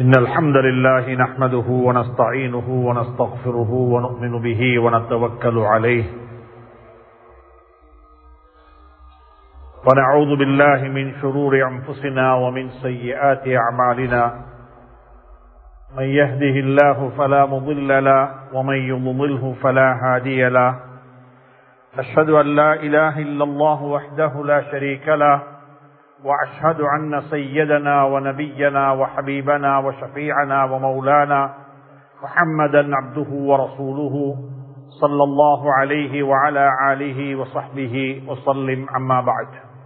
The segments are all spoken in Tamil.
إن الحمد لله نحمده ونستعينه ونستغفره ونؤمن به ونتوكل عليه ونعوذ بالله من شرور أنفسنا ومن سيئات أعمالنا من يهده الله فلا مضل له ومن يضلله فلا هادي له أشهد أن لا إله إلا الله وحده لا شريك له واشهد ان سيدنا ونبينا وحبيبنا وشفيعنا ومولانا محمدا عبده ورسوله صلى الله عليه وعلى اله وصحبه وسلم اما بعد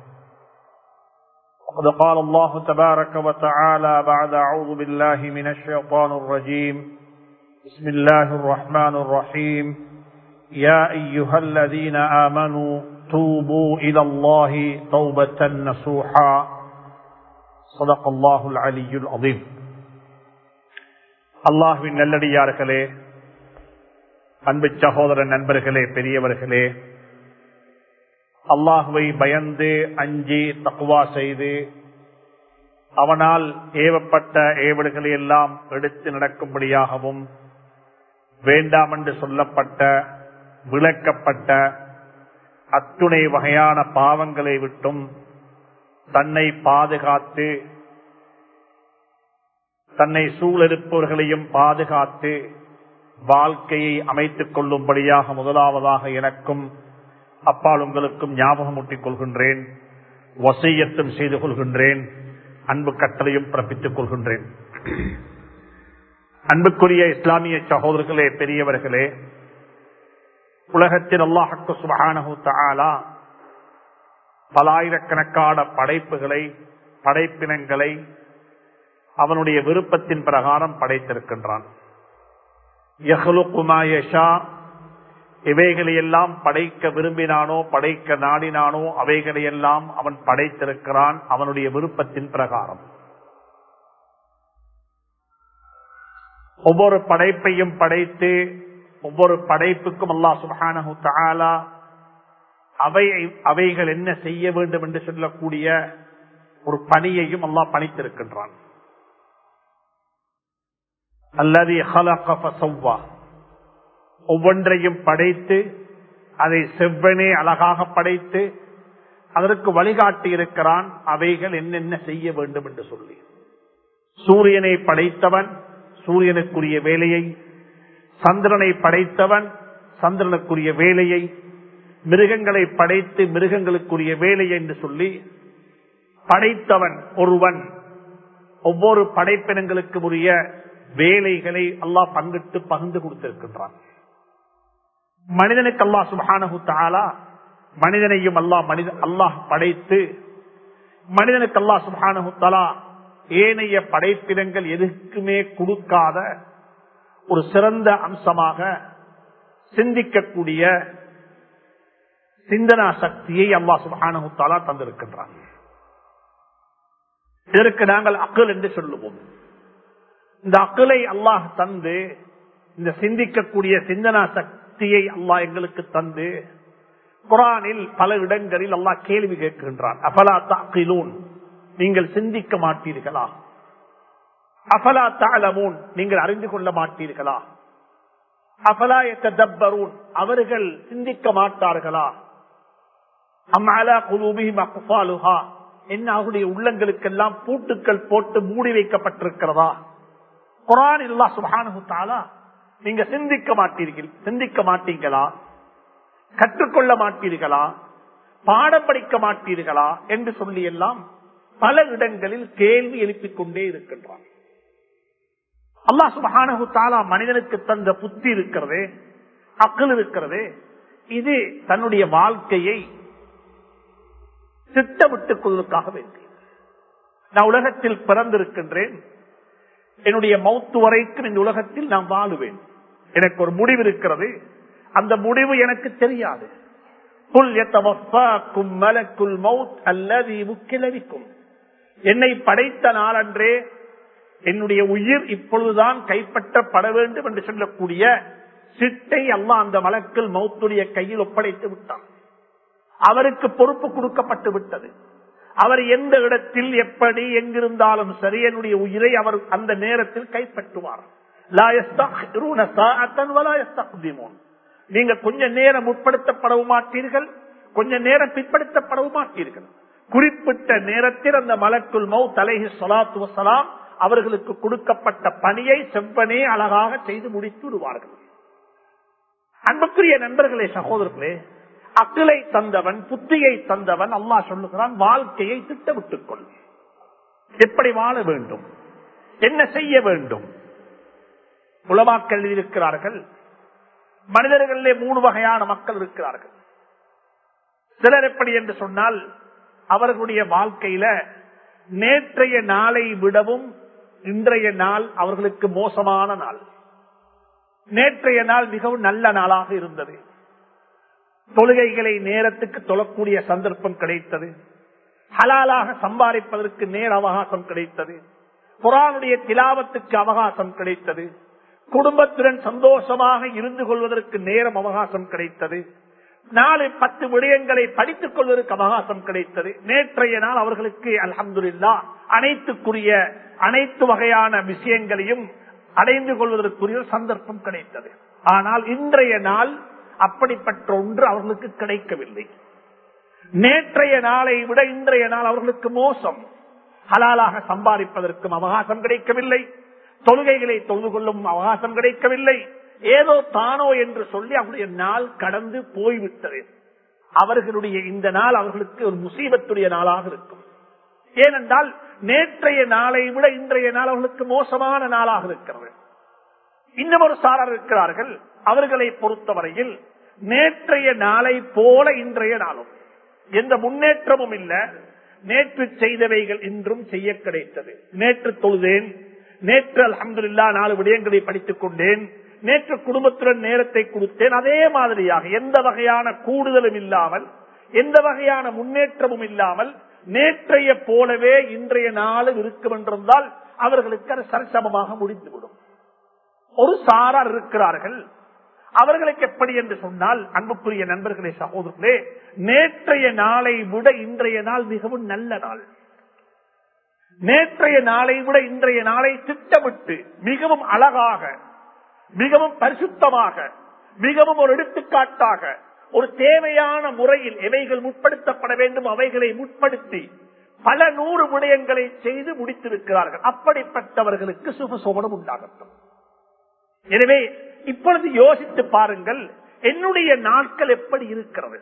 وقد قال الله تبارك وتعالى بعد اعوذ بالله من الشيطان الرجيم بسم الله الرحمن الرحيم يا ايها الذين امنوا توبوا إلى الله توبة نصوحا صدق الله العلي العظيم அல்லாஹுவின் நல்லடியார்களே அன்பு சகோதர நண்பர்களே பெரியவர்களே அல்லாஹுவை பயந்து அஞ்சி தக்குவா செய்து அவனால் ஏவப்பட்ட ஏவல்களை எல்லாம் எடுத்து நடக்கும்படியாகவும் வேண்டாம் என்று சொல்லப்பட்ட விளக்கப்பட்ட அத்துணை வகையான பாவங்களை விட்டும் தன்னை பாதுகாத்து தன்னை சூழலிருப்பவர்களையும் பாதுகாத்து வாழ்க்கையை அமைத்துக் கொள்ளும்படியாக முதலாவதாக எனக்கும் அப்பால் உங்களுக்கும் ஞாபகமூட்டிக் கொள்கின்றேன் வசையத்தும் செய்து கொள்கின்றேன் அன்பு கட்டளையும் பிறப்பித்துக் கொள்கின்றேன் அன்புக்குரிய இஸ்லாமிய சகோதரர்களே பெரியவர்களே உலகத்தில் அல்லாஹக்கு சுபகானு தாலா பலாயிரக்கணக்கான படைப்புகளை படைப்பினங்களை அவனுடைய விருப்பத்தின் பிரகாரம் படைத்திருக்கின்றான் இவைகளையெல்லாம் படைக்க விரும்பினானோ படைக்க நாடினானோ அவைகளையெல்லாம் அவன் படைத்திருக்கிறான் அவனுடைய விருப்பத்தின் பிரகாரம் ஒவ்வொரு படைப்பையும் படைத்து ஒவ்வொரு படைப்புக்கும் அல்லா சுபானு தாலா அவை அவைகள் என்ன செய்ய வேண்டும் என்று சொல்லக்கூடிய ஒரு பணியையும் அல்லா பணித்திருக்கின்றான் அல்லது ஒவ்வொன்றையும் படைத்து அதை செவ்வனே அழகாக படைத்து அதற்கு வழிகாட்டி இருக்கிறான் அவைகள் என்னென்ன செய்ய வேண்டும் என்று சொல்லி சூரியனை படைத்தவன் சூரியனுக்குரிய வேலையை சந்திரனை படைத்தவன் சந்திரனுக்குரிய வேலையை மிருகங்களை படைத்து மிருகங்களுக்குரிய வேலை என்று சொல்லி படைத்தவன் ஒருவன் ஒவ்வொரு படைப்பினங்களுக்கு உரிய வேலைகளை அல்லாஹ் பங்கிட்டு பகிர்ந்து கொடுத்திருக்கின்றான் மனிதனுக்கு அல்லாஹ் சுபானு தாலா மனிதனையும் அல்லாஹ் மனித அல்லாஹ் படைத்து மனிதனுக்கு அல்லாஹ் சுபானு தாலா ஏனைய படைப்பினங்கள் எதுக்குமே கொடுக்காத ஒரு சிறந்த அம்சமாக சிந்திக்கக்கூடிய சிந்தனா சக்தியை அல்லா சுபானுத்தாலா தந்திருக்கின்றான் இதற்கு நாங்கள் அக்கல் என்று சொல்லுவோம் இந்த அக்கலை அல்லாஹ் தந்து இந்த சிந்திக்கக்கூடிய சிந்தனா சக்தியை அல்லாஹ் எங்களுக்கு தந்து குரானில் பல இடங்களில் அல்லாஹ் கேள்வி கேட்கின்றான் அபலா தாக்கிலூன் நீங்கள் சிந்திக்க மாட்டீர்களா அபலா தாளமூன் நீங்கள் அறிந்து கொள்ள மாட்டீர்களா அபலா தப்பரூன் அவர்கள் சிந்திக்க மாட்டார்களா அம்மாலா குலூபிஹிம் அக்ஃபாலுஹா என்ன அவருடைய உள்ளங்களுக்கெல்லாம் பூட்டுக்கள் போட்டு மூடி வைக்கப்பட்டிருக்கிறதா குரான் இல்லா சுபானு தாலா நீங்க சிந்திக்க மாட்டீர்கள் சிந்திக்க மாட்டீங்களா கற்றுக்கொள்ள மாட்டீர்களா பாடம் படிக்க மாட்டீர்களா என்று சொல்லி எல்லாம் பல இடங்களில் கேள்வி எழுப்பிக் கொண்டே இருக்கின்றான் அல்லா சுபஹானு தாலா மனிதனுக்கு தந்த புத்தி இருக்கிறது அக்கல் இருக்கிறது இது தன்னுடைய வாழ்க்கையை திட்டமிட்டுக் கொள்வதற்காக வேண்டி நான் உலகத்தில் பிறந்திருக்கின்றேன் என்னுடைய மௌத்து வரைக்கும் இந்த உலகத்தில் நான் வாழுவேன் எனக்கு ஒரு முடிவு இருக்கிறது அந்த முடிவு எனக்கு தெரியாது என்னை படைத்த நாளன்றே என்னுடைய உயிர் இப்பொழுதுதான் கைப்பற்றப்பட வேண்டும் என்று சொல்லக்கூடிய சிட்டை அல்லா அந்த வழக்கில் மௌத்துடைய கையில் ஒப்படைத்து விட்டான் அவருக்கு பொறுப்பு கொடுக்கப்பட்டு விட்டது அவர் எந்த இடத்தில் எப்படி எங்கிருந்தாலும் சரி என்னுடைய உயிரை அவர் அந்த நேரத்தில் கைப்பற்றுவார் லா யஸ்தக்பிரூன சாஅத்தன் வலா யஸ்தக்திமூன். நீங்க கொஞ்ச நேரம் முற்படுத்தப்படவும் மாட்டீர்கள் கொஞ்ச நேரம் பிற்படுத்தப்படவும் மாட்டீர்கள் குறிப்பிட்ட நேரத்தில் அந்த மலக்குள் மௌ தலைஹி சொலாத்து வசலாம் அவர்களுக்கு கொடுக்கப்பட்ட பணியை செவ்வனே அழகாக செய்து முடித்து விடுவார்கள் அன்புக்குரிய நண்பர்களே சகோதரர்களே அக்கிலை தந்தவன் புத்தியை தந்தவன் அல்லாஹ் சொல்லுகிறான் வாழ்க்கையை திட்டமிட்டுக் கொள் எப்படி வாழ வேண்டும் என்ன செய்ய வேண்டும் உலமாக்கள் இருக்கிறார்கள் மனிதர்களிலே மூணு வகையான மக்கள் இருக்கிறார்கள் சிலர் எப்படி என்று சொன்னால் அவர்களுடைய வாழ்க்கையில நேற்றைய நாளை விடவும் இன்றைய நாள் அவர்களுக்கு மோசமான நாள் நேற்றைய நாள் மிகவும் நல்ல நாளாக இருந்தது தொழுகைகளை நேரத்துக்கு தொழக்கூடிய சந்தர்ப்பம் கிடைத்தது ஹலாலாக சம்பாதிப்பதற்கு நேர அவகாசம் கிடைத்தது குரானுடைய திலாவத்துக்கு அவகாசம் கிடைத்தது குடும்பத்துடன் சந்தோஷமாக இருந்து கொள்வதற்கு நேரம் அவகாசம் கிடைத்தது நாலு பத்து விடயங்களை படித்துக் கொள்வதற்கு அவகாசம் கிடைத்தது நேற்றைய நாள் அவர்களுக்கு அல்ஹம்துலில்லா அனைத்துக்குரிய அனைத்து வகையான விஷயங்களையும் அடைந்து கொள்வதற்குரிய ஒரு சந்தர்ப்பம் கிடைத்தது ஆனால் இன்றைய நாள் அப்படிப்பட்ட ஒன்று அவர்களுக்கு கிடைக்கவில்லை நேற்றைய நாளை விட இன்றைய நாள் அவர்களுக்கு மோசம் ஹலாலாக சம்பாதிப்பதற்கும் அவகாசம் கிடைக்கவில்லை தொழுகைகளை தொழுது கொள்ளும் அவகாசம் கிடைக்கவில்லை ஏதோ தானோ என்று சொல்லி அவருடைய நாள் கடந்து போய்விட்டது அவர்களுடைய இந்த நாள் அவர்களுக்கு ஒரு முசீபத்துடைய நாளாக இருக்கும் ஏனென்றால் நேற்றைய நாளை விட இன்றைய நாள் அவர்களுக்கு மோசமான நாளாக இருக்கிறது இன்னும் ஒரு சாரர் இருக்கிறார்கள் அவர்களை பொறுத்தவரையில் நேற்றைய நாளை போல இன்றைய நாளும் எந்த முன்னேற்றமும் இல்ல நேற்று செய்தவைகள் இன்றும் செய்ய கிடைத்தது நேற்று தொழுதேன் நேற்று அலமதுல்லா நாலு விடயங்களை படித்துக் கொண்டேன் நேற்று குடும்பத்துடன் நேரத்தை கொடுத்தேன் அதே மாதிரியாக எந்த வகையான கூடுதலும் இல்லாமல் எந்த வகையான முன்னேற்றமும் இல்லாமல் நேற்றைய போலவே இன்றைய நாளும் இருக்கும் என்றிருந்தால் அவர்களுக்கு அது சரிசமமாக முடிந்துவிடும் ஒரு சாரார் இருக்கிறார்கள் அவர்களுக்கு எப்படி என்று சொன்னால் அன்புக்குரிய நண்பர்களே சகோதரர்களே நேற்றைய நாளை விட இன்றைய நாள் மிகவும் நல்ல நாள் நேற்றைய நாளை விட இன்றைய நாளை திட்டமிட்டு மிகவும் அழகாக மிகவும் பரிசுத்தமாக மிகவும் ஒரு எடுத்துக்காட்டாக ஒரு தேவையான முறையில் எவைகள் முற்படுத்தப்பட வேண்டும் அவைகளை முற்படுத்தி பல நூறு விடயங்களை செய்து முடித்திருக்கிறார்கள் அப்படிப்பட்டவர்களுக்கு சுபசோபனம் உண்டாகட்டும் எனவே இப்பொழுது யோசித்து பாருங்கள் என்னுடைய நாட்கள் எப்படி இருக்கிறது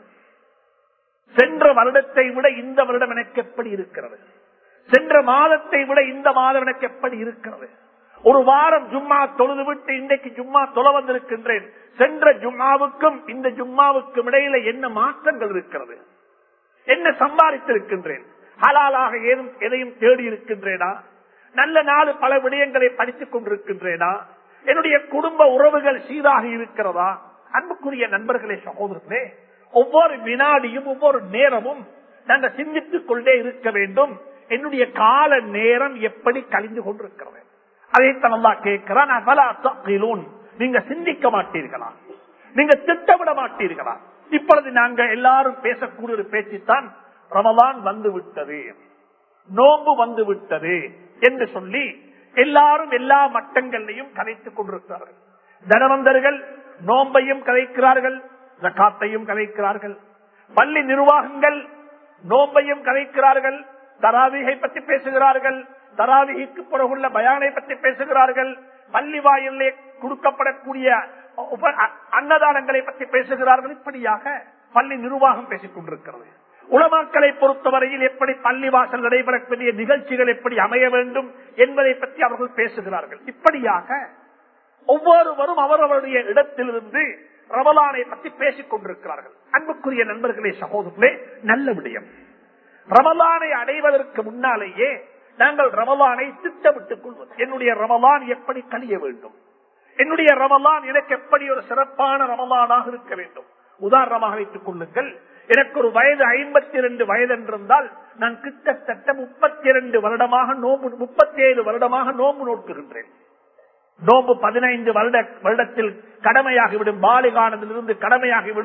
சென்ற வருடத்தை விட இந்த வருடம் எனக்கு எப்படி இருக்கிறது சென்ற மாதத்தை விட இந்த மாதம் எனக்கு எப்படி இருக்கிறது ஒரு வாரம் ஜும்மா தொழுது விட்டு இன்றைக்கு ஜும்மா தொலை வந்திருக்கின்றேன் சென்ற ஜும்மாவுக்கும் இந்த ஜும்மாவுக்கும் இடையில என்ன மாற்றங்கள் இருக்கிறது என்ன சம்பாதித்திருக்கின்றேன் ஹலாலாக ஏதும் எதையும் தேடி இருக்கின்றேனா நல்ல நாள் பல விடயங்களை படித்துக் கொண்டிருக்கின்றேனா என்னுடைய குடும்ப உறவுகள் சீராக இருக்கிறதா அன்புக்குரிய நண்பர்களே சகோதரர்களே ஒவ்வொரு வினாடியும் ஒவ்வொரு நேரமும் நாங்கள் சிந்தித்துக் கொண்டே இருக்க வேண்டும் என்னுடைய கால நேரம் எப்படி கழிந்து கொண்டிருக்கிறது அதைத்தான் நல்லா கேட்கிறான் அபலா தக்லூன். நீங்க சிந்திக்க மாட்டீர்களா நீங்க திட்டமிட மாட்டீர்களா இப்பொழுது நாங்க எல்லாரும் பேசக்கூடிய ஒரு பேச்சுத்தான் ரமலான் வந்து விட்டது நோம்பு வந்து விட்டது என்று சொல்லி எல்லாரும் எல்லா மட்டங்களையும் கதைத்துக் கொண்டிருக்கிறார்கள் தனவந்தர்கள் நோம்பையும் கதைக்கிறார்கள் ஜக்காத்தையும் கதைக்கிறார்கள் பள்ளி நிர்வாகங்கள் நோம்பையும் கதைக்கிறார்கள் தராவிகை பற்றி பேசுகிறார்கள் தராவிகைக்கு பிறகுள்ள பயானை பற்றி பேசுகிறார்கள் பள்ளி வாயிலே கொடுக்கப்படக்கூடிய உப- அ- அன்னதானங்களை பற்றி பேசுகிறார்கள் இப்படியாக பள்ளி நிர்வாகம் பேசிக் கொண்டிருக்கிறது உலமாக்களை பொறுத்தவரையில் எப்படி பள்ளி வாசல் நடைபெறக்கூடிய நிகழ்ச்சிகள் எப்படி அமைய வேண்டும் என்பதை பற்றி அவர்கள் பேசுகிறார்கள் இப்படியாக ஒவ்வொருவரும் அவரவருடைய இடத்திலிருந்து ரமலானை பற்றி பேசிக் கொண்டிருக்கிறார்கள் அன்புக்குரிய நண்பர்களே சகோதரர்களே நல்ல விடயம் ரமலானை அடைவதற்கு முன்னாலேயே நாங்கள் ரமலானை திட்டமிட்டுக் கொள்வது என்னுடைய ரமலான் எப்படி கழிய வேண்டும் என்னுடைய ரமலான் எனக்கு எப்படி ஒரு சிறப்பான ரமலானாக இருக்க வேண்டும் உதாரணமாக வைத்துக் கொள்ளுங்கள் எனக்கு ஒரு வயது ஐம்பத்தி இரண்டு வயது என்றிருந்தால் நான் கிட்டத்தட்ட முப்பத்தி இரண்டு வருடமாக நோம்பு முப்பத்தி ஏழு வருடமாக நோம்பு நோக்குகின்றேன் நோம்பு பதினைந்து வருட வருடத்தில் கடமையாகிவிடும் பாலிகானதிலிருந்து கடமையாகிவிடும்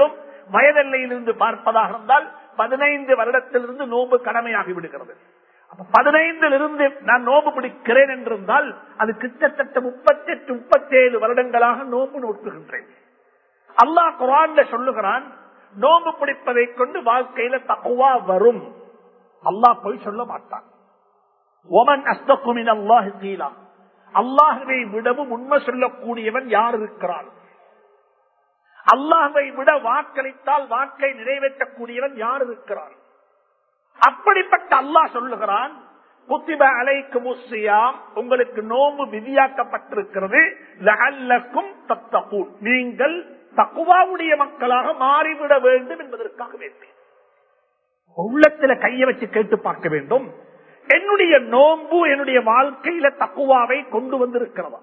வயதெல்லையிலிருந்து பார்ப்பதாக இருந்தால் பதினைந்து வருடத்திலிருந்து நோன்பு கடமையாகி விடுகிறது அப்ப பதினைந்திலிருந்து நான் நோன்பு பிடிக்கிறேன் என்றிருந்தால் அது கிட்டத்தட்ட முப்பத்தி எட்டு முப்பத்தி ஏழு வருடங்களாக நோன்பு நோக்குகின்றேன் அல்லாஹ் குரான்ல சொல்லுகிறான் நோன்பு பிடிப்பதை கொண்டு வாழ்க்கையில தக்குவா வரும் அல்லாஹ் போய் சொல்ல மாட்டான் ஒமன் அஸ்தகுமின் அல்லாஹ் கீழா அல்லாஹுவை விடவும் உண்மை சொல்லக்கூடியவன் யார் இருக்கிறான் அல்லாஹை விட வாக்களித்தால் வாக்கை நிறைவேற்றக்கூடியவன் யார் இருக்கிறான் அப்படிப்பட்ட அல்லாஹ் சொல்லுகிறான் குத்திப அலைக்கு முசியாம் உங்களுக்கு நோம்பு விதியாக்கப்பட்டிருக்கிறது லஅல்லக்கும் தத்தகூன் நீங்கள் தக்குவாவுடைய மக்களாக மாறிவிட வேண்டும் என்பதற்காக வேண்டும் உள்ளத்துல கைய வச்சு கேட்டு பார்க்க வேண்டும் என்னுடைய நோன்பு என்னுடைய வாழ்க்கையில தக்குவாவை கொண்டு வந்திருக்கிறதா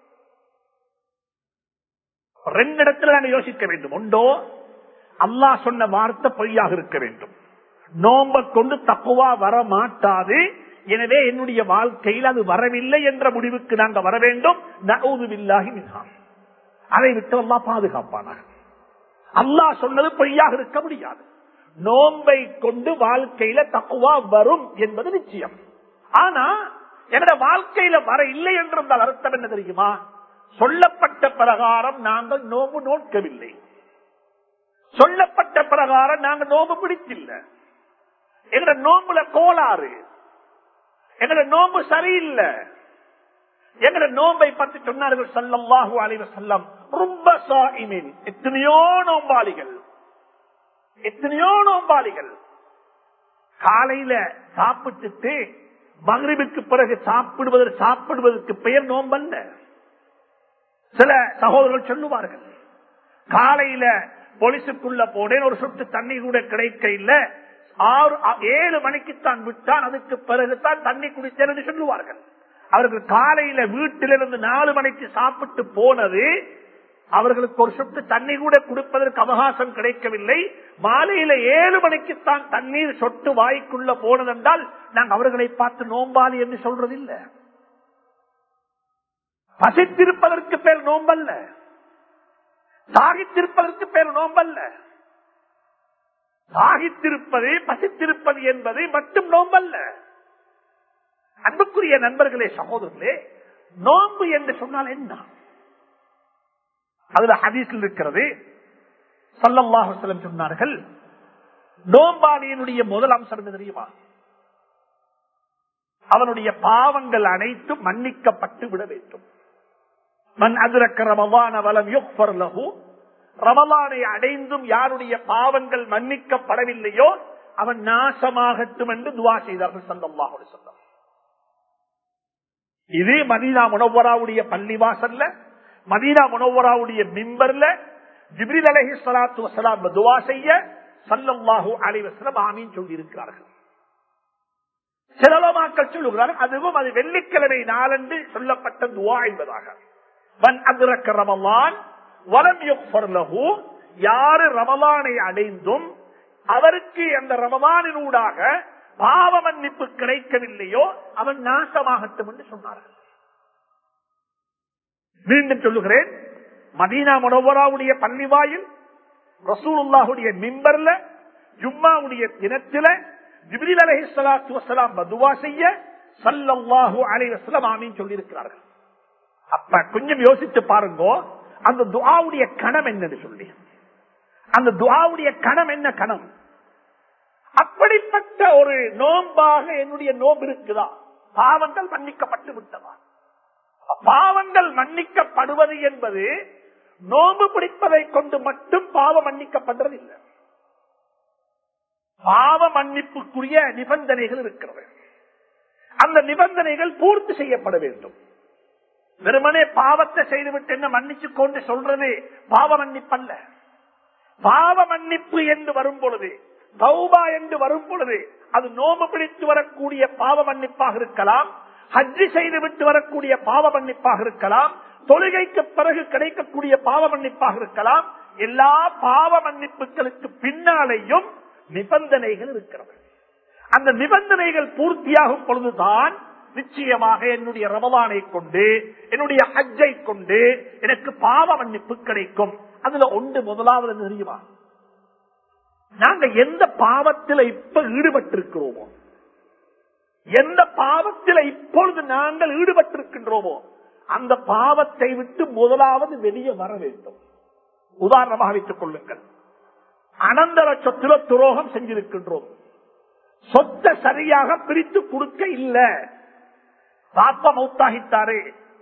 ரெண்டு இடத்துல நாங்க யோசிக்க வேண்டும் உண்டோ அல்லாஹ் சொன்ன வார்த்தை பொய்யாக இருக்க வேண்டும் நோம்ப கொண்டு தக்குவா வர மாட்டாது எனவே என்னுடைய வாழ்க்கையில் அது வரவில்லை என்ற முடிவுக்கு நாங்க வர வேண்டும் நகவுதுவில்லாகி மிகாம் அதை விட்டு அல்லா பாதுகாப்பானாக அல்லாஹ் சொன்னது பொய்யாக இருக்க முடியாது நோன்பை கொண்டு வாழ்க்கையில தக்குவா வரும் என்பது நிச்சயம் ஆனா என்னோட வாழ்க்கையில வர இல்லை என்றிருந்தால் அர்த்தம் என்ன தெரியுமா சொல்லப்பட்ட பிரகாரம் நாங்கள் நோம்பு நோக்கவில்லை சொல்லப்பட்ட பிரகாரம் நாங்கள் நோம்பு பிடிச்சில்லை எங்கட நோம்புல கோளாறு எங்கட நோம்பு சரியில்லை எங்கட நோம்பை பற்றி சொன்னார்கள் சல்லல்லாஹு அலைவ செல்லம் ரொம்ப சாயிமின் எத்தனையோ நோம்பாளிகள் எத்தனையோ நோம்பாளிகள் காலையில சாப்பிட்டுட்டு மகிழ்வுக்கு பிறகு சாப்பிடுவதற்கு சாப்பிடுவதற்கு பெயர் நோம்பல்ல சில சகோதரர்கள் சொல்லுவார்கள் காலையில போலீஸுக்குள்ள போனேன் ஒரு சொட்டு தண்ணி கூட கிடைக்க இல்ல ஆறு ஏழு மணிக்குத்தான் விட்டான் அதுக்கு பிறகுதான் தண்ணி குடித்தேன் என்று சொல்லுவார்கள் அவர்கள் காலையில வீட்டிலிருந்து நாலு மணிக்கு சாப்பிட்டு போனது அவர்களுக்கு ஒரு சொட்டு தண்ணி கூட கொடுப்பதற்கு அவகாசம் கிடைக்கவில்லை மாலையில ஏழு மணிக்குத்தான் தண்ணீர் சொட்டு வாய்க்குள்ள போனதென்றால் நாங்கள் அவர்களை பார்த்து நோம்பாளி என்று சொல்றதில்லை பசித்திருப்பதற்கு பேர் நோம்பல்ல தாகித்திருப்பதற்கு பேர் நோம்பல்ல தாகித்திருப்பது பசித்திருப்பது என்பது மட்டும் நோம்பல்ல அன்புக்குரிய நண்பர்களே சகோதரர்களே நோன்பு என்று சொன்னால் என்ன அதுல ஹதீஸில் இருக்கிறது சல்லல்லாஹு சொன்னார்கள் நோம்பாளியினுடைய முதல் அம்சம் என்ன தெரியுமா அவனுடைய பாவங்கள் அனைத்தும் மன்னிக்கப்பட்டு விட வேண்டும் மண் அதிரக்க ரமவான வலம் யுக்பர் லகு ரமலானை அடைந்தும் யாருடைய பாவங்கள் மன்னிக்கப்படவில்லையோ அவன் நாசமாகட்டும் என்று துவா செய்தார்கள் சந்தமாக சொன்னார் இது மதீனா முனவராவுடைய பள்ளிவாசல்ல மதீனா முனவராவுடைய மிம்பர்ல ஜிப்ரில் அலஹி சலாத்து வசலாம் துவா செய்ய சல்லல்லாஹு அலைவசலம் ஆமீன் சொல்லி இருக்கிறார்கள் சிலமாக்கள் சொல்லுகிறார்கள் அதுவும் அது வெள்ளிக்கிழமை நாளன்று சொல்லப்பட்ட துவா என்பதாக வன் அதிரக்க ரமலான் வரம் யுக்ஃபர்லஹு யாரு ரமலானை அடைந்தும் அவருக்கு அந்த ரமலானினூடாக பாவ மன்னிப்பு கிடைக்கவில்லையோ அவன் நாசமாகட்டும் என்று சொன்னார்கள் மீண்டும் சொல்லுகிறேன் மதீனா முனவராவுடைய பள்ளி வாயில் ரசூலுல்லாஹுடைய மிம்பர்ல ஜும்மாவுடைய தினத்தில ஜிப்ரில் அலஹி சலாத்து வசலாம் பதுவா செய்ய சல்லல்லாஹு அலைவசலம் ஆமீன் சொல்லியிருக்கிறார்கள் அப்ப கொஞ்சம் யோசித்து பாருங்க அந்த துவாவுடைய கணம் என்னன்னு சொல்லி அந்த துவாவுடைய கணம் என்ன கணம் அப்படிப்பட்ட ஒரு நோம்பாக என்னுடைய நோம்பு இருக்குதா பாவங்கள் மன்னிக்கப்பட்டு விட்டதா பாவங்கள் மன்னிக்கப்படுவது என்பது நோம்பு பிடிப்பதை கொண்டு மட்டும் பாவம் மன்னிக்கப்படுறது இல்லை பாவ மன்னிப்புக்குரிய நிபந்தனைகள் இருக்கிறது அந்த நிபந்தனைகள் பூர்த்தி செய்யப்பட வேண்டும் வெறுமனே பாவத்தை செய்துவிட்டு என்ன மன்னிச்சு கொண்டு சொல்றது பாவ மன்னிப்பல்ல பாவ மன்னிப்பு என்று வரும் பொழுது தௌபா என்று வரும் பொழுது அது நோம்பு பிடித்து வரக்கூடிய பாவ மன்னிப்பாக இருக்கலாம் ஹஜ்ஜி செய்து விட்டு வரக்கூடிய பாவ மன்னிப்பாக இருக்கலாம் தொழுகைக்கு பிறகு கிடைக்கக்கூடிய பாவ மன்னிப்பாக இருக்கலாம் எல்லா பாவ மன்னிப்புகளுக்கு பின்னாலேயும் நிபந்தனைகள் இருக்கிறது அந்த நிபந்தனைகள் பூர்த்தியாகும் பொழுதுதான் நிச்சயமாக என்னுடைய ரமலானை கொண்டு என்னுடைய ஹஜ்ஜை கொண்டு எனக்கு பாவ மன்னிப்பு கிடைக்கும் அதுல ஒன்று முதலாவது தெரியுமா நாங்க எந்த பாவத்தில் இப்ப ஈடுபட்டிருக்கிறோமோ எந்த பாவத்தில் இப்பொழுது நாங்கள் ஈடுபட்டிருக்கின்றோமோ அந்த பாவத்தை விட்டு முதலாவது வெளியே வர வேண்டும் உதாரணமாக வைத்துக் கொள்ளுங்கள் அனந்தர சொத்துல துரோகம் செஞ்சிருக்கின்றோம் சொத்தை சரியாக பிரித்து கொடுக்க இல்ல பாப்பா மௌத்தாகித்தாரு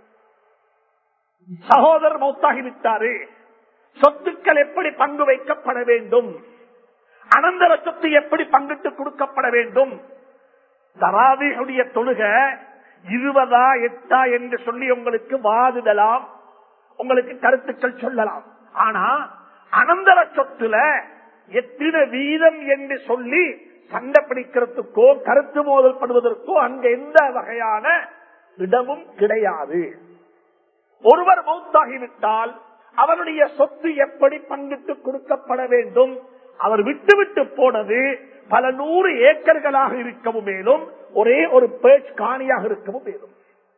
சகோதரர் மௌத்தாகிவிட்டாரு சொத்துக்கள் எப்படி பங்கு வைக்கப்பட வேண்டும் அனந்தர சொத்து எப்படி பங்கிட்டு கொடுக்கப்பட வேண்டும் தராவிகளுடைய தொழுக இருபதா எட்டா என்று சொல்லி உங்களுக்கு வாதிடலாம் உங்களுக்கு கருத்துக்கள் சொல்லலாம் ஆனா அனந்தர சொத்துல எத்தனை வீதம் என்று சொல்லி சண்டை பிடிக்கிறதுக்கோ கருத்து மோதல் படுவதற்கோ அங்க எந்த வகையான இடமும் கிடையாது ஒருவர் மௌத்தாகிவிட்டால் அவருடைய சொத்து எப்படி பங்கிட்டு கொடுக்கப்பட வேண்டும் அவர் விட்டு விட்டு போனது பல நூறு ஏக்கர்களாக இருக்கவும் மேலும் ஒரே ஒரு பேச் காணியாக இருக்கவும் மேலும்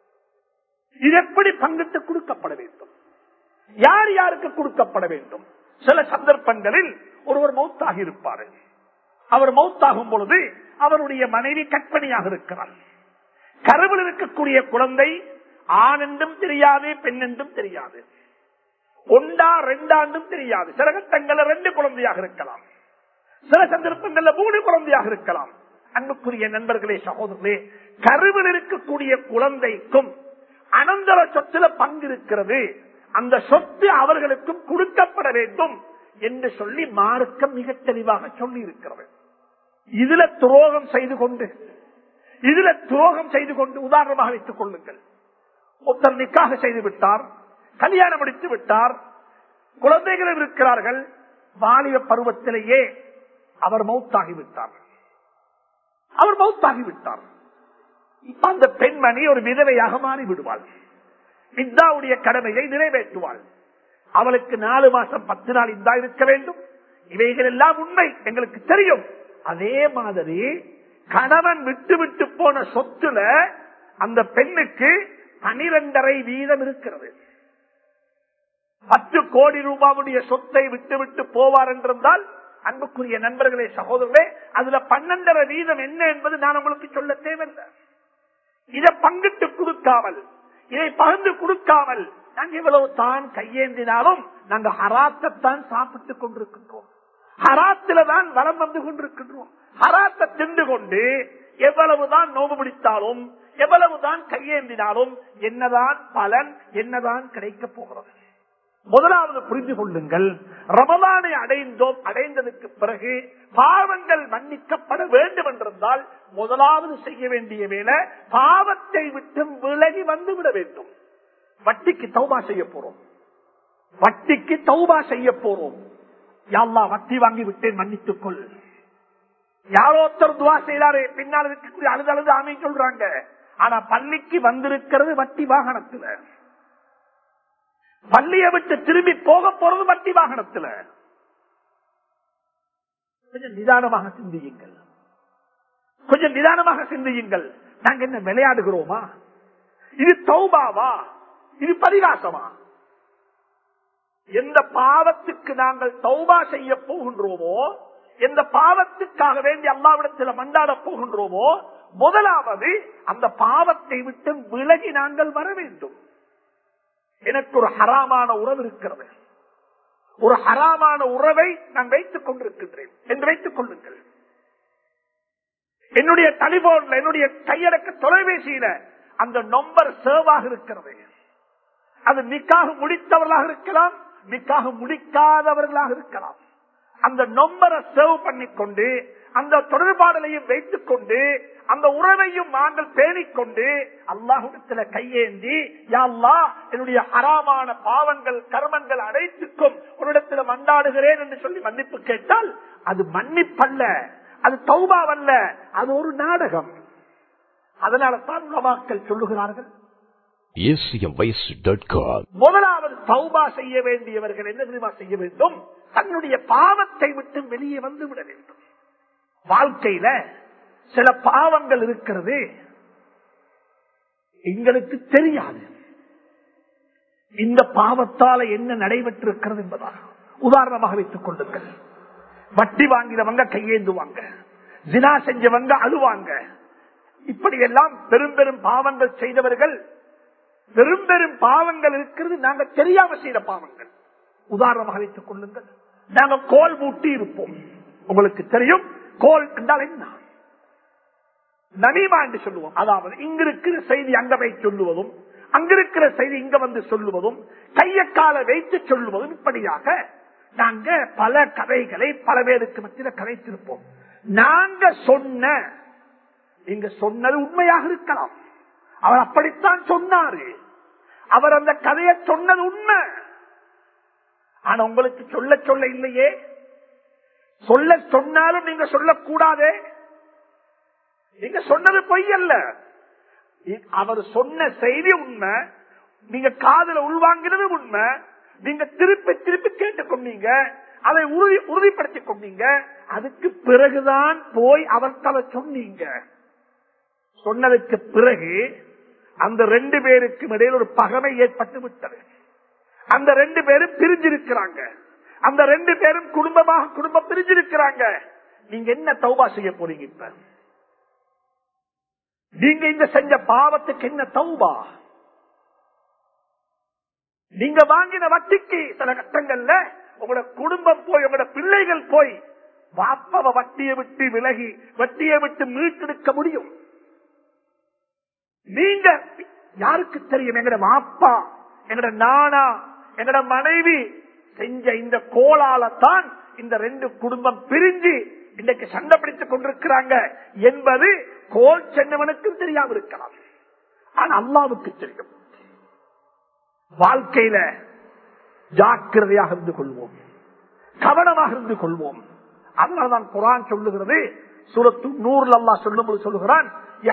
இது எப்படி பங்கிட்டு கொடுக்கப்பட வேண்டும் யார் யாருக்கு கொடுக்கப்பட வேண்டும் சில சந்தர்ப்பங்களில் ஒருவர் மௌத்தாக இருப்பார் அவர் மௌத்தாகும் பொழுது அவருடைய மனைவி கற்பனையாக இருக்கிறார் கருவில் இருக்கக்கூடிய குழந்தை ஆண் என்றும் தெரியாது பெண் என்றும் தெரியாது ஒன்றா ரெண்டாண்டும் தெரியாது சில கட்டங்கள்ல ரெண்டு குழந்தையாக இருக்கலாம் சில சந்தர்ப்பங்கள்ல மூணு குழந்தையாக இருக்கலாம் அன்புக்குரிய நண்பர்களே சகோதரர்களே கருவில் இருக்கக்கூடிய குழந்தைக்கும் அனந்தர சொத்துல பங்கு இருக்கிறது அந்த சொத்து அவர்களுக்கும் கொடுக்கப்பட வேண்டும் என்று சொல்லி மார்க்கம் மிக தெளிவாக சொல்லி இருக்கிறது இதுல துரோகம் செய்து கொண்டு இதுல துரோகம் செய்து கொண்டு உதாரணமாக வைத்துக் கொள்ளுங்கள் ஒருத்தர் நிக்காக செய்து விட்டார் கல்யாணம் முடித்து விட்டார் குழந்தைகளும் இருக்கிறார்கள் வாலிப பருவத்திலேயே அவர் மௌத்தாகிவிட்டார் அவர் மௌத்தாகிவிட்டார் இப்ப அந்த பெண்மணி ஒரு விதவையாக மாறி விடுவாள் இந்தாவுடைய கடமையை நிறைவேற்றுவாள் அவளுக்கு நாலு மாசம் பத்து நாள் இந்தா இருக்க வேண்டும் இவைகள் எல்லாம் உண்மை எங்களுக்கு தெரியும் அதே மாதிரி கணவன் விட்டு விட்டு போன சொத்துல அந்த பெண்ணுக்கு பனிரெண்டரை வீதம் இருக்கிறது பத்து கோடி ரூபாவுடைய சொத்தை விட்டு விட்டு போவார் என்றிருந்தால் அன்புக்குரிய நண்பர்களே சகோதரர்களே அதுல பன்னெண்டரை வீதம் என்ன என்பது நான் உங்களுக்கு சொல்ல தேவையில்லை இதை பங்கிட்டு கொடுக்காமல் இதை பகிர்ந்து கொடுக்காமல் நாங்க இவ்வளவு தான் கையேந்தினாலும் நாங்க ஹராத்தைத்தான் சாப்பிட்டுக் கொண்டிருக்கின்றோம் ஹராத்தில தான் வளம் வந்து கொண்டிருக்கின்றோம் ஹராத்தை தின்று கொண்டு எவ்வளவுதான் நோவு பிடித்தாலும் எவ்வளவுதான் கையேந்தினாலும் என்னதான் பலன் என்னதான் கிடைக்க போகிறது முதலாவது புரிந்து கொள்ளுங்கள் ரமலானை அடைந்தோம் அடைந்ததுக்கு பிறகு பாவங்கள் மன்னிக்கப்பட வேண்டும் என்றிருந்தால் முதலாவது செய்ய வேண்டிய வேலை பாவத்தை விட்டு விலகி வந்து விட வேண்டும் வட்டிக்கு தௌபா செய்ய போறோம் வட்டிக்கு தௌபா செய்ய போறோம் யாழ்லா வட்டி வாங்கி விட்டேன் மன்னித்துக் கொள் யாரோ ஒருத்தர் துவா செய்யறாரு பின்னால் இருக்கக்கூடிய அழுது அழுது ஆமை சொல்றாங்க ஆனா பள்ளிக்கு வந்திருக்கிறது வட்டி வாகனத்துல பள்ளியை விட்டு திரும்பி போக போறது வட்டி வாகனத்துல கொஞ்சம் நிதானமாக சிந்தியுங்கள் கொஞ்சம் நிதானமாக சிந்தியுங்கள் நாங்க என்ன விளையாடுகிறோமா இது தௌபாவா இது பரிகாசமா எந்த பாவத்துக்கு நாங்கள் தௌபா செய்ய போகின்றோமோ எந்த பாவத்துக்காக வேண்டி அல்லாவிடத்தில் மண்டாட போகின்றோமோ முதலாவது அந்த பாவத்தை விட்டு விலகி நாங்கள் வர வேண்டும் எனக்கு ஒரு ஹராமான உறவு இருக்கிறது ஒரு ஹராமான உறவை நான் வைத்துக் கொண்டிருக்கின்றேன் என்று வைத்துக் கொள்ளுங்கள் என்னுடைய டெலிபோன்ல என்னுடைய கையடக்க தொலைபேசியில அந்த நம்பர் சேவாக இருக்கிறது அது நிக்காக முடித்தவர்களாக இருக்கலாம் நிக்காக முடிக்காதவர்களாக இருக்கலாம் அந்த நம்பரை சேவ் பண்ணிக்கொண்டு அந்த தொடர்பாடலையும் வைத்துக் கொண்டு அந்த உறவையும் நாங்கள் பேணிக்கொண்டு அல்லாஹுடத்துல கையேந்தி யாழ்லா என்னுடைய அறாமான பாவங்கள் கர்மங்கள் அனைத்துக்கும் ஒரு இடத்துல மண்டாடுகிறேன் என்று சொல்லி மன்னிப்பு கேட்டால் அது மன்னிப்பல்ல அது தௌபாவல்ல அது ஒரு நாடகம் அதனால தான் உலமாக்கள் சொல்லுகிறார்கள் acmvoice.com முதலாவது தௌபா செய்ய வேண்டியவர்கள் என்ன தெரியுமா செய்ய வேண்டும் தன்னுடைய பாவத்தை விட்டு வெளியே வந்து விட வேண்டும் வாழ்க்கையில சில பாவங்கள் இருக்கிறது எங்களுக்கு தெரியாது இந்த பாவத்தால என்ன நடைபெற்றிருக்கிறது என்பதாக உதாரணமாக வைத்துக் கொள்ளுங்கள் வட்டி வாங்கினவங்க கையேந்துவாங்க ஜினா செஞ்சவங்க அழுவாங்க இப்படி எல்லாம் பெரும் பெரும் பாவங்கள் செய்தவர்கள் பெரும் பெரும் பாவங்கள் இருக்கிறது நாங்க தெரியாம செய்த பாவங்கள் உதாரணமாக வைத்துக் கொள்ளுங்கள் நாங்க கோல் மூட்டி இருப்போம் உங்களுக்கு தெரியும் கோல் என்றால் என்ன நமீமா என்று சொல்லுவோம் அதாவது இங்க இருக்கிற செய்தி அங்க வை சொல்லுவதும் அங்க இருக்கிற செய்தி இங்க வந்து சொல்லுவதும் கைய கால வைத்து சொல்லுவதும் இப்படியாக நாங்க பல கதைகளை பல பேருக்கு மத்தியில் கதைத்திருப்போம் நாங்க சொன்ன நீங்க சொன்னது உண்மையாக இருக்கலாம் அவர் அப்படித்தான் சொன்னாரு அவர் அந்த கதையை சொன்னது உண்மை ஆனா உங்களுக்கு சொல்ல சொல்ல இல்லையே சொல்ல சொன்னாலும் நீங்க சொல்லக்கூடாதே நீங்க சொன்னது பொய் அல்ல அவர் சொன்ன செய்தி உண்மை நீங்க காதல உள்வாங்கினது உண்மை நீங்க திருப்பி திருப்பி கேட்டுக்கொண்டீங்க அதை உறுதி உறுதிப்படுத்திக் கொண்டீங்க அதுக்கு பிறகுதான் போய் அவர்கிட்ட சொன்னீங்க சொன்னதுக்கு பிறகு அந்த ரெண்டு பேருக்கும் இடையில் ஒரு பகமை ஏற்பட்டு விட்டது அந்த ரெண்டு பேரும் பிரிஞ்சிருக்கிறாங்க அந்த ரெண்டு பேரும் குடும்பமாக குடும்பம் பிரிஞ்சிருக்கிறாங்க நீங்க என்ன தௌபா செய்ய போறீங்க இப்ப நீங்க இந்த செஞ்ச பாவத்துக்கு என்ன தௌபா நீங்க வாங்கின வட்டிக்கு சில கட்டங்கள்ல உங்களோட குடும்பம் போய் உங்களோட பிள்ளைகள் போய் வாப்பவ வட்டியை விட்டு விலகி வட்டியை விட்டு மீட்டெடுக்க முடியும் நீங்க யாருக்கு தெரியும் எங்கட வாப்பா எங்கட நானா எங்கட மனைவி செஞ்ச இந்த கோளாலத்தான் இந்த ரெண்டு குடும்பம் பிரிஞ்சு இன்றைக்கு சண்டை பிடித்துக் கொண்டிருக்கிறாங்க என்பது கோல் சென்னவனுக்கு தெரியாம இருக்கலாம் ஆனா அல்லாவுக்கு தெரியும் வாழ்க்கையில ஜாக்கிரதையாக இருந்து கொள்வோம் கவனமாக இருந்து கொள்வோம் அதனால்தான் குரான் சொல்லுகிறது சுரத்து நூறுல அல்லா சொல்லும் சொல்லுகிறான்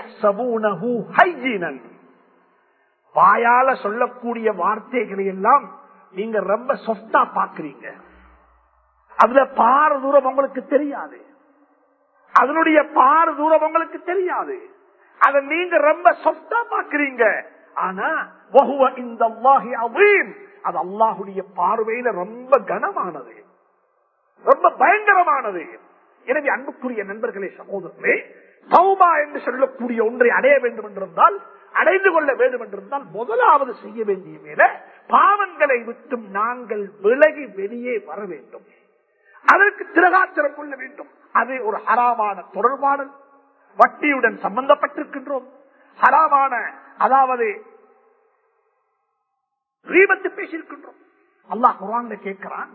வாயால சொல்லக்கூடிய வார்த்தைகளை எல்லாம் நீங்க ரொம்ப சொஃப்டா பாக்குறீங்க அதுல பார தூரம் உங்களுக்கு தெரியாது அதனுடைய பார தூரம் உங்களுக்கு தெரியாது அதை நீங்க ரொம்ப சொஃப்டா பாக்குறீங்க ஆனா இந்த அது அல்லாஹுடைய பார்வையில ரொம்ப கனமானது ரொம்ப பயங்கரமானது எனவே அன்புக்குரிய நண்பர்களே சகோதரர்களே சௌபா என்று சொல்லக்கூடிய ஒன்றை அடைய வேண்டும் என்றிருந்தால் அடைந்து கொள்ள வேண்டும் என்றிருந்தால் முதலாவது செய்ய வேண்டிய வேலை பாவங்களை விட்டும் நாங்கள் விலகி வெளியே வர வேண்டும் அதற்கு திரகாத்திரம் கொள்ள வேண்டும் அது ஒரு ஹராமான தொடர்பாடல் வட்டியுடன் சம்பந்தப்பட்டிருக்கின்றோம் ஹராமான அதாவது ரீபத்து பேசியிருக்கின்றோம் அல்லாஹ் குரான் கேட்கிறான்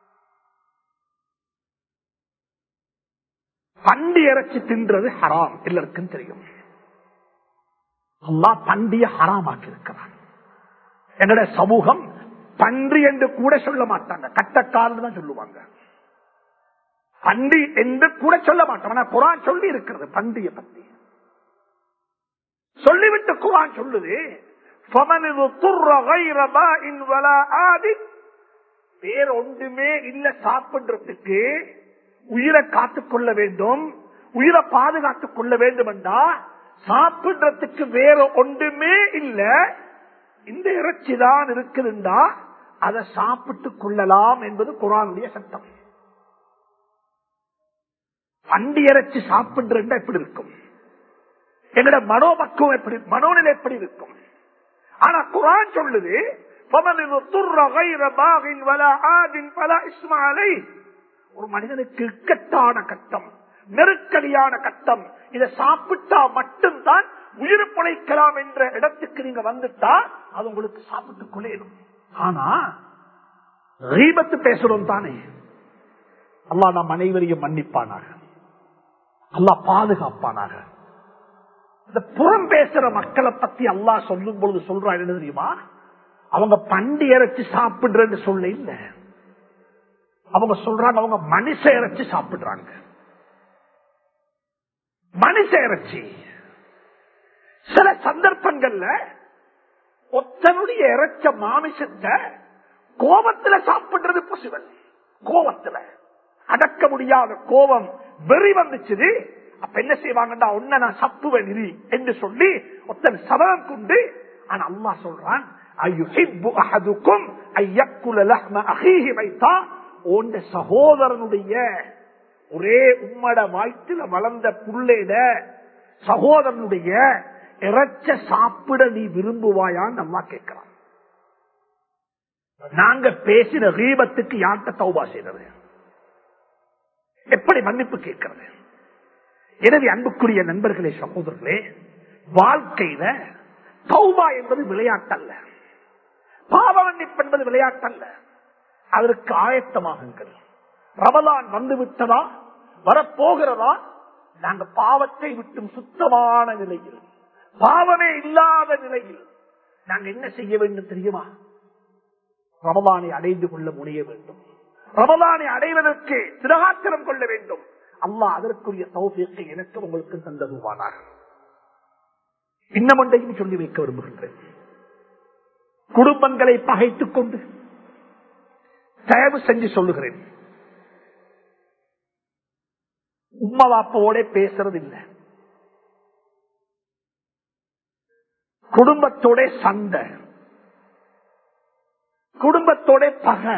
பண்டி இறைச்சி தின்றது ஹராம் எல்லாருக்கும் தெரியும் அல்லாஹ் பண்டிய ஹராமாக்கி இருக்கிறான் என்னோட சமூகம் பன்றி என்று கூட சொல்ல மாட்டாங்க கட்டக்காரன் தான் சொல்லுவாங்க பண்டி என்று கூட சொல்ல மாட்டோம் ஆனா குரான் சொல்லி இருக்கிறது பண்டிய பத்தி சொல்லிவிட்டு குரான் சொல்லுது வேற ஒன்றுமே இல்ல சாப்பிடுறதுக்கு உயிரை காத்துக்கொள்ள வேண்டும் உயிரை பாதுகாத்துக் கொள்ள வேண்டும் என்றா சாப்பிடுறதுக்கு வேற ஒன்றுமே இல்ல இந்த இறைச்சி தான் இருக்குதுண்டா அதை சாப்பிட்டுக் கொள்ளலாம் என்பது குரானுடைய சட்டம் பண்டி இறைச்சி சாப்பிடுற எப்படி இருக்கும் எங்களோட மனோபக்குவம் எப்படி மனோநிலை எப்படி இருக்கும் ஆனா குரான் சொல்லுது ஒரு மனிதனுக்கு இக்கட்டான கட்டம் நெருக்கடியான கட்டம் இதை சாப்பிட்டா மட்டும்தான் உயிர் பிழைக்கலாம் என்ற இடத்துக்கு நீங்க வந்துட்டா அது உங்களுக்கு சாப்பிட்டுக் கொள்ளையிடும் ஆனா ரீபத்து பேசுறோம் தானே அல்லா நாம் அனைவரையும் மன்னிப்பானாக அல்லா பாதுகாப்பானாக இந்த புறம் பேசுற மக்களை பத்தி அல்லா சொல்லும் பொழுது சொல்றா என்ன தெரியுமா அவங்க பண்டி இறைச்சி சாப்பிடுறேன்னு சொல்ல இல்ல அவங்க சொல்றாங்க அவங்க மனுஷ இறைச்சி சாப்பிடுறாங்க மனுஷ இறைச்சி சில சந்தர்ப்பங்கள்ல ஒத்தனுடைய இறைச்ச மாமிசத்தை கோபத்துல சாப்பிடுறது பாசிபிள் கோபத்துல அடக்க முடியாத கோபம் வெறி வந்துச்சு அப்ப என்ன செய்வாங்கடா ஒன்ன நான் சப்புவேன் இரு என்று சொல்லி ஒத்தன் சபதம் கொண்டு ஆனா அல்லா சொல்றான் சகோதரனுடைய ஒரே உம்மட வயிற்றுல வளர்ந்த புள்ளையிட சகோதரனுடைய இறைச்ச சாப்பிட நீ விரும்புவாயான்னு அம்மா கேட்கிறான் நாங்க பேசின ரீபத்துக்கு யார்கிட்ட தௌபா செய்யறது எப்படி மன்னிப்பு கேட்கிறது எனவே அன்புக்குரிய நண்பர்களே சகோதரர்களே வாழ்க்கையில தௌபா என்பது விளையாட்டல்ல பாவ மன்னிப்பு என்பது விளையாட்டல்ல அதற்கு ஆயத்தமாகுங்கள் ரமலான் வந்து விட்டதா வரப்போகிறதா நாங்க பாவத்தை விட்டும் சுத்தமான நிலையில் பாவமே இல்லாத நிலையில் நாங்க என்ன செய்ய வேண்டும் தெரியுமா ரமலானை அடைந்து கொள்ள முடிய வேண்டும் ரமலானை அடைவதற்கு திரகாத்திரம் கொள்ள வேண்டும் அல்லாஹ் அதற்குரிய தௌபியத்தை எனக்கு உங்களுக்கு தந்ததுவானார் இன்னும் ஒன்றையும் சொல்லி வைக்க விரும்புகின்றேன் குடும்பங்களை பகைத்துக் கொண்டு தயவு செஞ்சு சொல்லுகிறேன் உம்மா வாப்போட பேசுறது இல்லை குடும்பத்தோட சண்டை குடும்பத்தோட பகை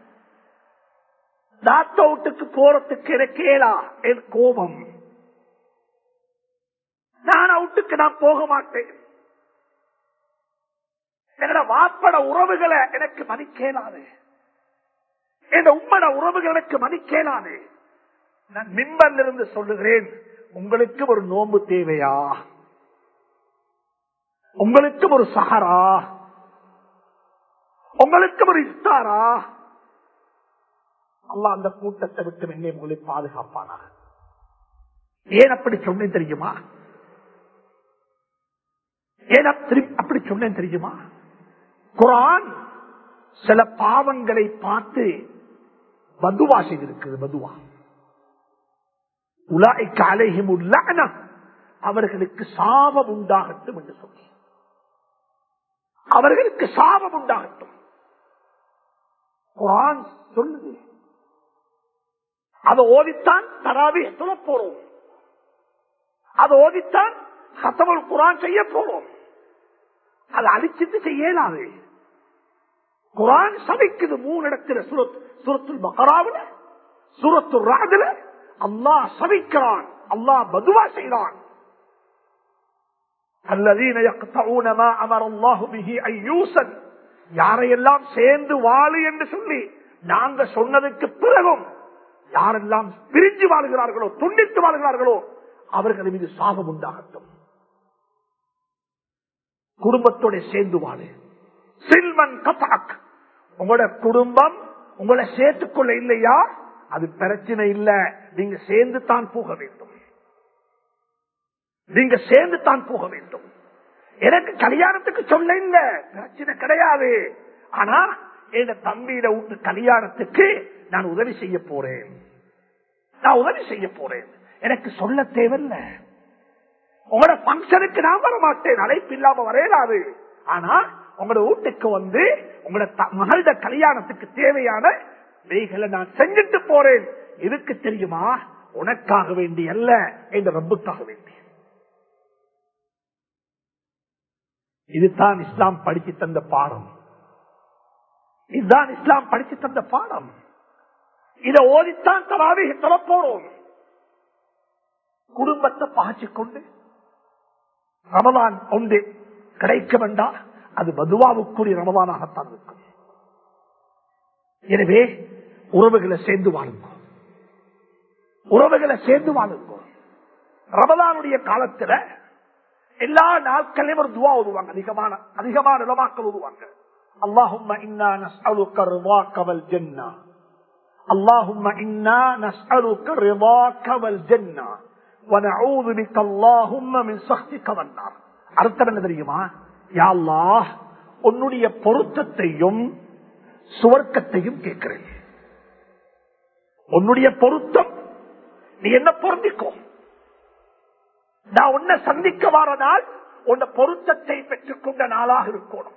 தாத்த வீட்டுக்கு போறதுக்கு எனக்கு ஏலா என் கோபம் நான் அவுட்டுக்கு நான் போக மாட்டேன் என்னோட வாப்பட உறவுகளை எனக்கு மதிக்கேலாது என் உம்மட உறவுகள் எனக்கு மதிக்கேலாது நான் மிம்பர்ல இருந்து சொல்லுகிறேன் உங்களுக்கு ஒரு நோன்பு தேவையா உங்களுக்கு ஒரு சஹரா உங்களுக்கு ஒரு இஸ்தாரா அல்லா அந்த கூட்டத்தை விட்டு என்னை உங்களை பாதுகாப்பானா ஏன் அப்படி சொன்னேன் தெரியுமா ஏன் அப்படி சொன்னேன் தெரியுமா குரான் சில பாவங்களை பார்த்து பதுவா செய்திருக்கிறது பதுவா உலாய்க்கு அலையும் உள்ள அவர்களுக்கு சாபம் உண்டாகட்டும் என்று சொல்லி அவர்களுக்கு சாபம் உண்டாகட்டும் குரான் சொல்லுது அதை ஓதித்தான் தராவி சொல்ல போறோம் அதை ஓதித்தான் சத்தமல் குரான் செய்ய போறோம் அதை அழிச்சிட்டு செய்யலாது குரான் சமைக்குது மூணு இடத்துல சுரத் சுரத்துல் பகராவில் சுரத்து ராதுல அல்லாஹ் சமைக்கிறான் அல்லாஹ் பதுவா செய்கிறான் الذين يقطعون ما امر الله به ان يوصل யாரையெல்லாம் சேர்ந்து வாழு என்று சொல்லி நாங்க சொன்னதுக்கு பிறகும் யாரெல்லாம் பிரிஞ்சு வாழ்கிறார்களோ துண்டித்து வாழ்கிறார்களோ அவர்கள் மீது சாபம் உண்டாகட்டும் குடும்பத்தோட சேர்ந்து வாழு சில்மன் கபாக் உங்களோட குடும்பம் உங்களை சேர்த்துக்கொள்ள இல்லையா அது பிரச்சனை இல்ல நீங்க சேர்ந்து தான் போக வேண்டும் நீங்க சேர்ந்து தான் போக வேண்டும் எனக்கு கல்யாணத்துக்கு சொல்ல இல்ல பிரச்சனை கிடையாது ஆனா என் தம்பியிட விட்டு கல்யாணத்துக்கு நான் உதவி செய்ய போறேன் நான் உதவி செய்ய போறேன் எனக்கு சொல்ல தேவையில்ல உங்களோட பங்கனுக்கு நான் வர மாட்டேன் அழைப்பு இல்லாம வரையலாது ஆனா உங்களோட வீட்டுக்கு வந்து உங்களோட மகளோட கல்யாணத்துக்கு தேவையான வேகளை நான் செஞ்சுட்டு போறேன் இதுக்கு தெரியுமா உனக்காக வேண்டி அல்ல என்ற ரப்புக்காக வேண்டி இதுதான் இஸ்லாம் படிச்சு தந்த பாடம் இதுதான் இஸ்லாம் படிச்சு தந்த பாடம் இதை ஓதித்தான் தராவி சொல்ல போறோம் குடும்பத்தை பாய்ச்சி கொண்டு ரமதான் ஒன்று கிடைக்க வேண்டாம் அது மதுவாவுக்குரிய ரமதானாகத்தான் இருக்கும் எனவே உறவுகளை சேர்ந்து வாழுங்க உறவுகளை சேர்ந்து வாழுங்க ரமதானுடைய காலத்துல எல்லா நாட்களையும் ஒரு துவா ஓதுவாங்க அதிகமான அதிகமான இடமாக்கள் ஓதுவாங்க اللهم إنا نسألك رضاك والجنة اللهم إنا نسألك رضاك والجنة ونعوذ بك اللهم من سخطك والنار அர்த்தம் என்ன தெரியுமா யாழ்லா உன்னுடைய பொருத்தத்தையும் சுவர்க்கத்தையும் கேட்கிறேன் உன்னுடைய பொருத்தம் நீ என்ன பொருந்திக்கோ நான் உன்னை சந்திக்க வார நாள் உன்னை பொருத்தத்தை பெற்றுக் கொண்ட நாளாக இருக்கணும்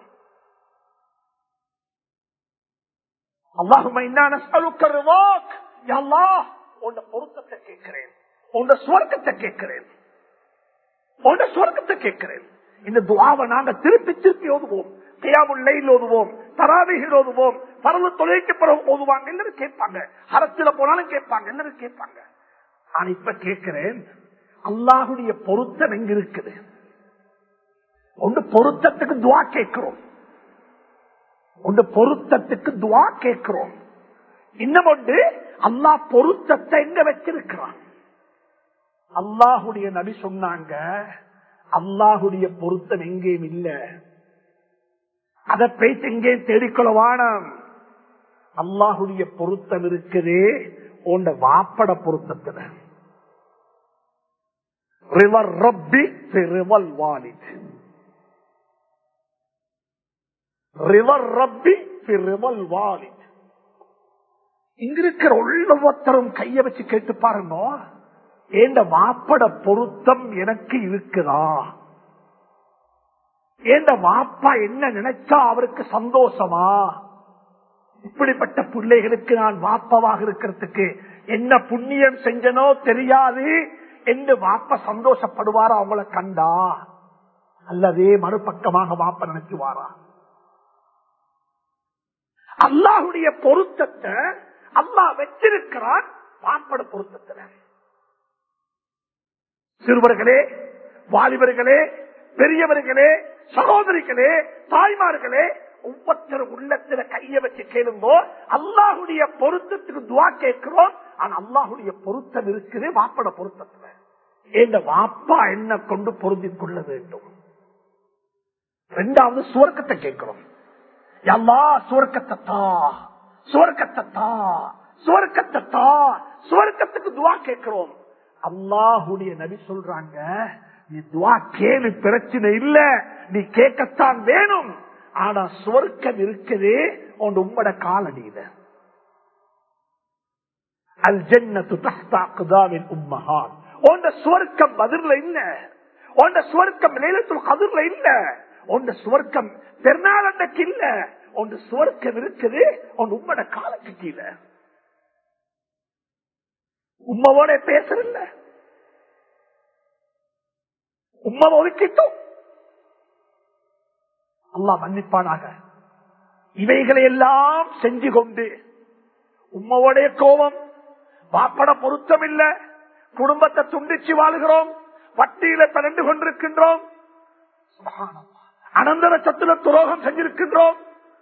உன்னை பொருத்தத்தை கேட்கிறேன் உன்னை சுவர்க்கத்தை கேட்கிறேன் உன்னை சுவர்க்கத்தை கேட்கிறேன் இந்த துவாவை நாங்க திருப்பி திருப்பி ஓதுவோம் கையாமுல்லையில் ஓதுவோம் தராவிகள் ஓதுவோம் பரவ தொழிலுக்கு பிறகு ஓதுவாங்க எல்லாரும் கேட்பாங்க அரசியல போனாலும் கேட்பாங்க எல்லாரும் கேட்பாங்க நான் இப்ப கேட்கிறேன் அல்லாஹுடைய பொருத்தம் எங்க இருக்குது ஒன்று பொருத்தத்துக்கு துவா கேட்கிறோம் ஒன்று பொருத்தத்துக்கு துவா கேட்கிறோம் இன்னும் ஒன்று அல்லாஹ் பொருத்தத்தை எங்க வச்சிருக்கிறான் அல்லாஹுடைய நபி சொன்னாங்க அல்லாஹுடைய பொருத்தம் எங்கேயும் இல்ல அதை பேச்சு எங்கேயும் தேடிக்கொள்ள வானம் அல்லாஹுடைய பொருத்தம் இருக்குதே உண்ட வாப்பட பொருத்தத்துல ரிவர் ரப்பி ரிவல் வாலித் ரிவர் ரப்பி ரிவல் வாலித் இங்க இருக்கிற ஒவ்வொருத்தரும் கைய வச்சு கேட்டு பாருங்க ஏண்ட வாப்பட பொருத்தம் எனக்கு இருக்குதா ஏண்ட வாப்பா என்ன நினைச்சா அவருக்கு சந்தோஷமா இப்படிப்பட்ட பிள்ளைகளுக்கு நான் வாப்பவாக இருக்கிறதுக்கு என்ன புண்ணியம் செஞ்சனோ தெரியாது என்று வாப்ப சந்தோஷப்படுவாரா அவங்கள கண்டா அல்லதே மறுபக்கமாக வாப்ப நினைச்சுவாரா அல்லாஹுடைய பொருத்தத்தை அல்லாஹ் வச்சிருக்கிறான் வாப்பட பொருத்தத்துல சிறுவர்களே வாலிபர்களே பெரியவர்களே சகோதரிகளே தாய்மார்களே ஒவ்வொருத்தரும் உள்ளத்துல கைய வச்சு கேளுங்கோ அல்லாஹுடைய பொருத்தத்துக்கு துவா கேட்கிறோம் ஆனா அல்லாஹுடைய பொருத்தம் இருக்குது வாப்பட பொருத்தத்துல இந்த வாப்பா என்ன கொண்டு பொருந்திக் கொள்ள வேண்டும் ரெண்டாவது சுவர்க்கத்தை கேட்கிறோம் எல்லா சுவர்க்கத்தை தா சுவர்க்கத்தை தா சுவர்க்கத்தை தா சுவர்க்கத்துக்கு துவா கேட்கிறோம் அல்லாஹுடைய நபி சொல்றாங்க நீ துவா கேளு பிரச்சனை இல்ல நீ கேட்கத்தான் வேணும் ஆனா சுவர்க்கம் இருக்குதே உன் உம்மட காலடியில அல் ஜன்னத்து தஹ்தாக்குதாவின் உம்மஹான் உண்ட சுவர்க்கம் பதிர்ல இல்ல உண்ட சுவர்க்கம் லேலத்துல் கதிர்ல இல்ல உண்ட சுவர்க்கம் பெருநாளண்டைக்கு இல்ல உண்ட சுவர்க்கம் இருக்குது உன் உம்மட காலுக்கு கீழே உம்மவோட பேசுறல்ல உம்மை ஒதுக்கிட்டோம் அல்லா மன்னிப்பானாக இவைகளை எல்லாம் செஞ்சு கொண்டு உம்மவோடைய கோபம் வாப்பட பொருத்தம் இல்ல குடும்பத்தை துண்டிச்சு வாழ்கிறோம் வட்டியில பிறண்டு கொண்டிருக்கின்றோம் அனந்தர சத்துல துரோகம் செஞ்சிருக்கின்றோம்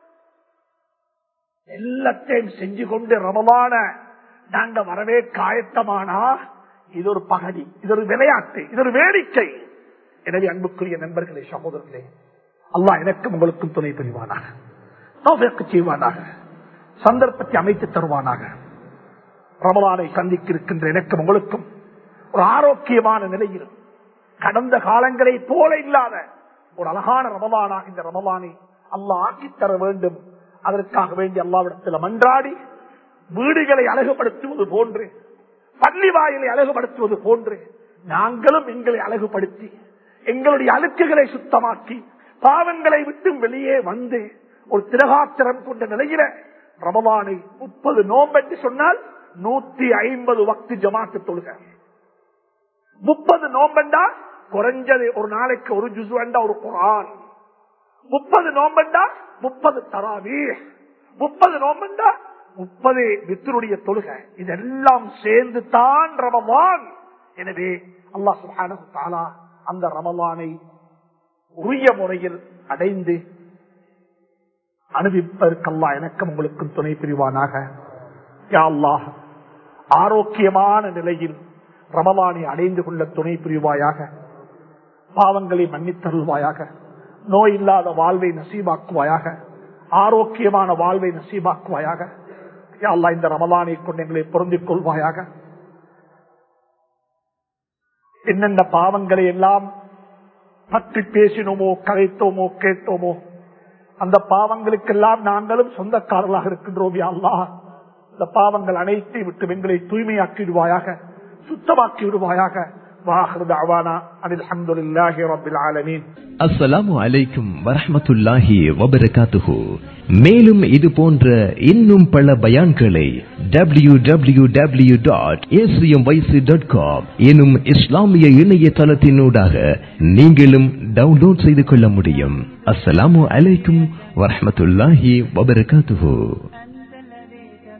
எல்லாத்தையும் செஞ்சு கொண்டு ரமமான நாங்க வரவே காயத்தமானா இது ஒரு பகடி இது ஒரு விளையாட்டு இது ஒரு வேடிக்கை எனவே அன்புக்குரிய நண்பர்களே சகோதரர்களே அல்லா எனக்கும் உங்களுக்கும் துணை புரிவானாக நோவேக்கு செய்வானாக சந்தர்ப்பத்தை அமைத்து தருவானாக ரமலானை சந்திக்க இருக்கின்ற எனக்கும் உங்களுக்கும் ஒரு ஆரோக்கியமான நிலையில் கடந்த காலங்களை போல இல்லாத ஒரு அழகான ரமலானாக இந்த ரமலானை அல்லா ஆக்கித் தர வேண்டும் அதற்காக வேண்டி அல்லாவிடத்தில் மன்றாடி வீடுகளை அழகுபடுத்துவது போன்று பள்ளி வாயிலை அழகுபடுத்துவது போன்று நாங்களும் எங்களை அழகுபடுத்தி எங்களுடைய அழுக்குகளை சுத்தமாக்கி பாவங்களை விட்டு வெளியே வந்து ஒரு திரகாத்திரம் கொண்ட நிலையில ரமலானை முப்பது நோம்பென்று சொன்னால் நூத்தி ஐம்பது வக்து ஜமாத்து தொழுக முப்பது நோம்பெண்டா குறைஞ்சது ஒரு நாளைக்கு ஒரு ஜுசு வேண்டா ஒரு குரான் முப்பது நோம்பெண்டா முப்பது தராவி முப்பது நோம்பெண்டா முப்பது வித்தருடைய தொழுகை இதெல்லாம் சேர்ந்து தான் ரமலான் எனவே அல்லா சுஹானா அந்த ரமலானை உரிய முறையில் அடைந்து அனுபவிப்பதற்கல்லா எனக்கும் உங்களுக்கும் துணை புரிவானாக அல்லாஹ் ஆரோக்கியமான நிலையில் ரமலானை அடைந்து கொள்ள துணை புரிவாயாக பாவங்களை மன்னித்தருள்வாயாக நோய் இல்லாத வாழ்வை நசீபாக்குவாயாக ஆரோக்கியமான வாழ்வை நசீபாக்குவாயாக அல்லா இந்த ரமலானை கொண்டு எங்களை பொருந்திக் கொள்வாயாக என்னென்ன பாவங்களை எல்லாம் பற்றி பேசினோமோ கதைத்தோமோ கேட்டோமோ அந்த பாவங்களுக்கெல்லாம் நாங்களும் சொந்தக்காரர்களாக இருக்கின்றோம் அல்லா இந்த பாவங்கள் அனைத்தையும் விட்டு எங்களை தூய்மையாக்கி விடுவாயாக சுத்தமாக்கி விடுவாயாக அஸ்ஸலாமு அலைக்கும் வரஹமத்துல்லாஹி வபரகாத்துஹு மேலும் இது போன்ற இன்னும் பல பயான்களை W W W dot ACM YC dot com எனும் இஸ்லாமிய இணையதளத்தினூடாக நீங்களும் டவுன்லோட் செய்து கொள்ள முடியும் அஸ்ஸலாமு அலைக்கும் வரஹமத்துல்லாஹி வபரகாத்துஹு